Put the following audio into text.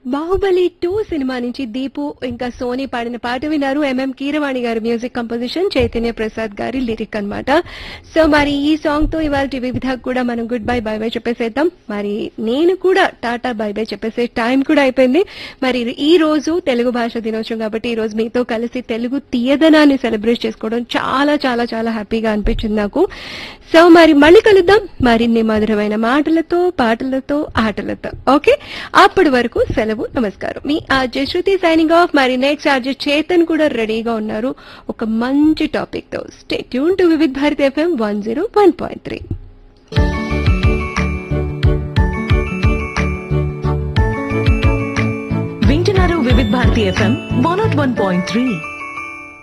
Baahubali two cinema నుంచి దీపు ఇంకా Sony పాడిన పాట విన్నారు ఎంఎం కీరవాణి గారి మ్యూజిక్ కంపోజిషన్ చైతన్య ప్రసాద్ గారి లిరిక్ అన్నమాట సో మరి ఈ సాంగ్ తో ఇవాళ వివిధ కూడా మనం గుడ్ బై బై బై చెప్పేసేద్దాం మరి నేను కూడా టాటా బై బై చెప్పేసే టైం కూడా అయిపోయింది మరి ఈ రోజు తెలుగు భాష దినోత్సవం కాబట్టి ఈ రోజు మీతో కలిసి తెలుగు తీయదనాన్ని సెలబ్రేట్ చేసుకోవడం చాలా చాలా చాలా హ్యాపీగా అనిపించింది నాకు సో మరి మళ్ళీ కలుద్దాం మరిన్ని మధురమైన మాటలతో పాటలతో ఆటలతో ఓకే అప్పటి వరకు సెలవు నమస్కారం మీ ఆర్జే శృతి సైనింగ్ ఆఫ్ మరి నెక్స్ట్ ఆర్జే చేతన్ కూడా రెడీగా ఉన్నారు ఒక మంచి టాపిక్ తో stay tune to Vividh Bharat FM one zero one point three వింటున్నారు Vividh Bharati FM one nought one point three